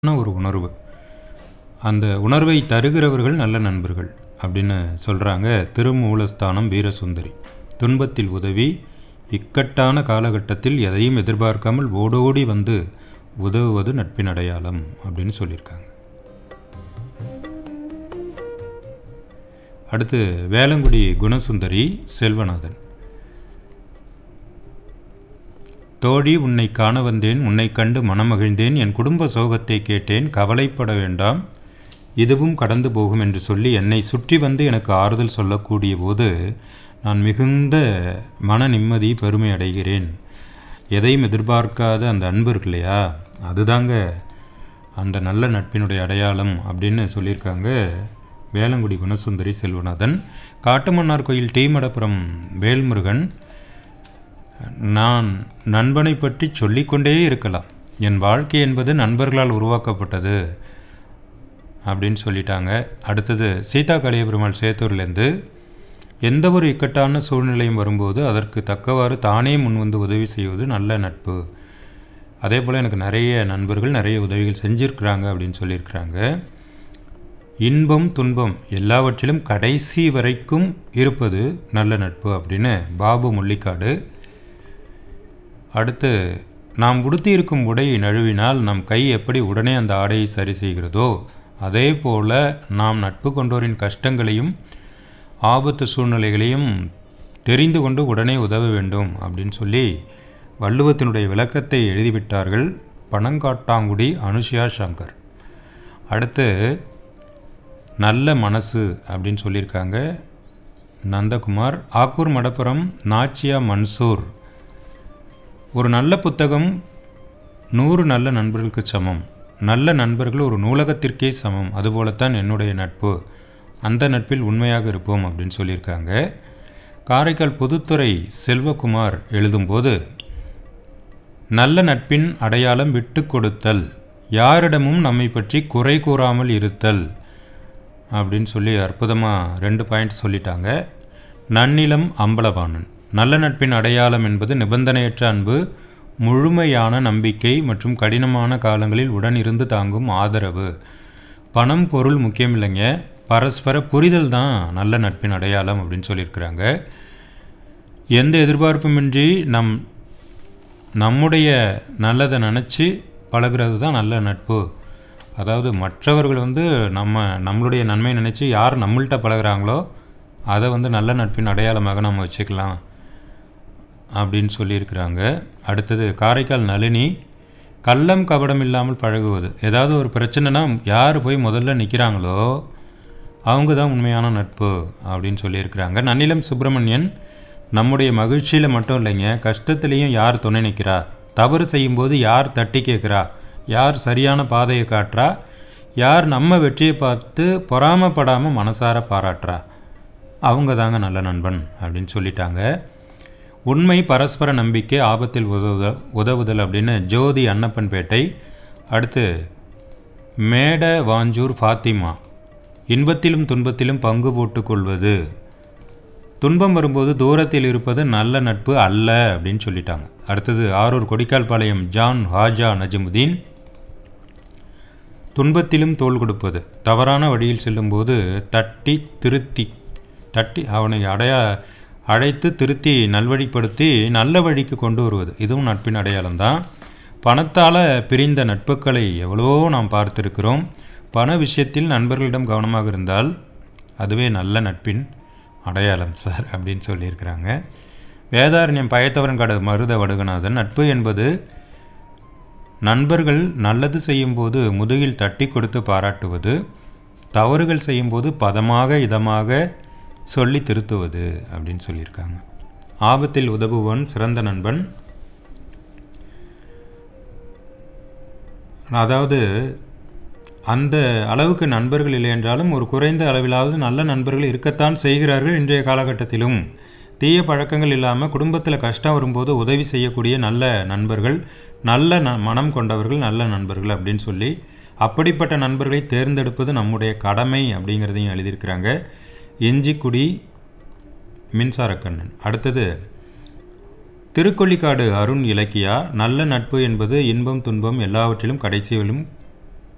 ஒரு உணர்வு அந்த உணர்வை தருகிறவர்கள் நல்ல நண்பர்கள் அப்படின்னு சொல்கிறாங்க திருமூலஸ்தானம் வீரசுந்தரி துன்பத்தில் உதவி இக்கட்டான காலகட்டத்தில் எதையும் எதிர்பார்க்காமல் ஓடோடி வந்து உதவுவது நட்பின் அடையாளம் அப்படின்னு சொல்லியிருக்காங்க அடுத்து வேலங்குடி குணசுந்தரி செல்வநாதன் தோழி உன்னை காண வந்தேன் உன்னை கண்டு மனமகிழ்ந்தேன் என் குடும்ப சோகத்தை கேட்டேன் கவலைப்பட வேண்டாம் இதுவும் கடந்து போகும் என்று சொல்லி என்னை சுற்றி வந்து எனக்கு ஆறுதல் சொல்லக்கூடிய போது நான் மிகுந்த மன நிம்மதி பெருமை அடைகிறேன் எதையும் எதிர்பார்க்காத அந்த அன்பு இருக்கு இல்லையா அதுதாங்க அந்த நல்ல நட்பினுடைய அடையாளம் அப்படின்னு சொல்லியிருக்காங்க வேலங்குடி குணசுந்தரி செல்வநாதன் காட்டுமன்னார் கோயில் டி மடப்புரம் வேல்முருகன் நான் நண்பனை பற்றி சொல்லிக்கொண்டே இருக்கலாம் என் வாழ்க்கை என்பது நண்பர்களால் உருவாக்கப்பட்டது அப்படின்னு சொல்லிட்டாங்க அடுத்தது சீதா கலியபெருமாள் சேத்தூர்லேருந்து எந்த ஒரு இக்கட்டான சூழ்நிலையும் வரும்போது அதற்கு தக்கவாறு தானே முன்வந்து உதவி செய்வது நல்ல நட்பு அதே போல் எனக்கு நிறைய நண்பர்கள் நிறைய உதவிகள் செஞ்சுருக்கிறாங்க அப்படின்னு சொல்லியிருக்கிறாங்க இன்பம் துன்பம் எல்லாவற்றிலும் கடைசி வரைக்கும் இருப்பது நல்ல நட்பு அப்படின்னு பாபு முள்ளிக்காடு அடுத்து நாம் உடுத்தியிருக்கும் உடையை நழுவினால் நம் கை எப்படி உடனே அந்த ஆடையை சரி செய்கிறதோ அதே போல நாம் நட்பு கொண்டோரின் கஷ்டங்களையும் ஆபத்து சூழ்நிலைகளையும் தெரிந்து கொண்டு உடனே உதவ வேண்டும் அப்படின்னு சொல்லி வள்ளுவத்தினுடைய விளக்கத்தை எழுதிவிட்டார்கள் பனங்காட்டாங்குடி அனுஷியா சங்கர் அடுத்து நல்ல மனசு அப்படின்னு சொல்லியிருக்காங்க நந்தகுமார் ஆக்கூர் மடப்புரம் நாச்சியா மன்சூர் ஒரு நல்ல புத்தகம் நூறு நல்ல நண்பர்களுக்கு சமம் நல்ல நண்பர்கள் ஒரு நூலகத்திற்கே சமம் அதுபோலத்தான் என்னுடைய நட்பு அந்த நட்பில் உண்மையாக இருப்போம் அப்படின்னு சொல்லியிருக்காங்க காரைக்கால் பொதுத்துறை செல்வகுமார் எழுதும்போது நல்ல நட்பின் அடையாளம் விட்டு கொடுத்தல் யாரிடமும் நம்மை பற்றி குறை கூறாமல் இருத்தல் அப்படின்னு சொல்லி அற்புதமாக ரெண்டு பாயிண்ட் சொல்லிட்டாங்க நன்னிலம் அம்பலவாணன் நல்ல நட்பின் அடையாளம் என்பது நிபந்தனையற்ற அன்பு முழுமையான நம்பிக்கை மற்றும் கடினமான காலங்களில் உடன் இருந்து தாங்கும் ஆதரவு பணம் பொருள் முக்கியம் இல்லைங்க பரஸ்பர புரிதல் தான் நல்ல நட்பின் அடையாளம் அப்படின்னு சொல்லியிருக்கிறாங்க எந்த எதிர்பார்ப்புமின்றி நம் நம்முடைய நல்லதை நினச்சி பழகிறது தான் நல்ல நட்பு அதாவது மற்றவர்கள் வந்து நம்ம நம்மளுடைய நன்மை நினச்சி யார் நம்மள்கிட்ட பழகுறாங்களோ அதை வந்து நல்ல நட்பின் அடையாளமாக நம்ம வச்சுக்கலாம் அப்படின்னு சொல்லியிருக்கிறாங்க அடுத்தது காரைக்கால் நளினி கள்ளம் கபடம் இல்லாமல் பழகுவது ஏதாவது ஒரு பிரச்சனைனா யார் போய் முதல்ல நிற்கிறாங்களோ அவங்க தான் உண்மையான நட்பு அப்படின்னு சொல்லியிருக்கிறாங்க நன்னிலம் சுப்பிரமணியன் நம்முடைய மகிழ்ச்சியில் மட்டும் இல்லைங்க கஷ்டத்துலேயும் யார் துணை நிற்கிறா தவறு செய்யும்போது யார் தட்டி கேட்குறா யார் சரியான பாதையை காட்டுறா யார் நம்ம வெற்றியை பார்த்து பொறாமப்படாமல் மனசார பாராட்டுறா அவங்க தாங்க நல்ல நண்பன் அப்படின்னு சொல்லிட்டாங்க உண்மை பரஸ்பர நம்பிக்கை ஆபத்தில் உதவுதல் உதவுதல் அப்படின்னு ஜோதி அன்னப்பன்பேட்டை அடுத்து மேட வாஞ்சூர் ஃபாத்திமா இன்பத்திலும் துன்பத்திலும் பங்கு போட்டு கொள்வது துன்பம் வரும்போது தூரத்தில் இருப்பது நல்ல நட்பு அல்ல அப்படின்னு சொல்லிட்டாங்க அடுத்தது ஆரூர் கொடிக்கால்பாளையம் ஜான் ஹாஜா நஜமுதீன் துன்பத்திலும் தோல் கொடுப்பது தவறான வழியில் செல்லும்போது தட்டி திருத்தி தட்டி அவனை அடைய அழைத்து திருத்தி நல்வழிப்படுத்தி நல்ல வழிக்கு கொண்டு வருவது இதுவும் நட்பின் அடையாளம் தான் பணத்தால் பிரிந்த நட்புகளை எவ்வளவோ நாம் பார்த்துருக்கிறோம் பண விஷயத்தில் நண்பர்களிடம் கவனமாக இருந்தால் அதுவே நல்ல நட்பின் அடையாளம் சார் அப்படின்னு சொல்லியிருக்கிறாங்க வேதாரண்யம் பயத்தவரன்காடு மருத வடுகநாதன் நட்பு என்பது நண்பர்கள் நல்லது செய்யும்போது முதுகில் தட்டி கொடுத்து பாராட்டுவது தவறுகள் செய்யும்போது பதமாக இதமாக சொல்லி திருத்துவது அப்படின்னு சொல்லியிருக்காங்க ஆபத்தில் உதவுவன் சிறந்த நண்பன் அதாவது அந்த அளவுக்கு நண்பர்கள் இல்லை என்றாலும் ஒரு குறைந்த அளவிலாவது நல்ல நண்பர்கள் இருக்கத்தான் செய்கிறார்கள் இன்றைய காலகட்டத்திலும் தீய பழக்கங்கள் இல்லாமல் குடும்பத்தில் கஷ்டம் வரும்போது உதவி செய்யக்கூடிய நல்ல நண்பர்கள் நல்ல ந மனம் கொண்டவர்கள் நல்ல நண்பர்கள் அப்படின்னு சொல்லி அப்படிப்பட்ட நண்பர்களை தேர்ந்தெடுப்பது நம்முடைய கடமை அப்படிங்கிறதையும் எழுதியிருக்கிறாங்க எஞ்சிக்குடி மின்சாரக்கண்ணன் அடுத்தது திருக்கொள்ளிக்காடு அருண் இலக்கியா நல்ல நட்பு என்பது இன்பம் துன்பம் எல்லாவற்றிலும் கடைசியிலும்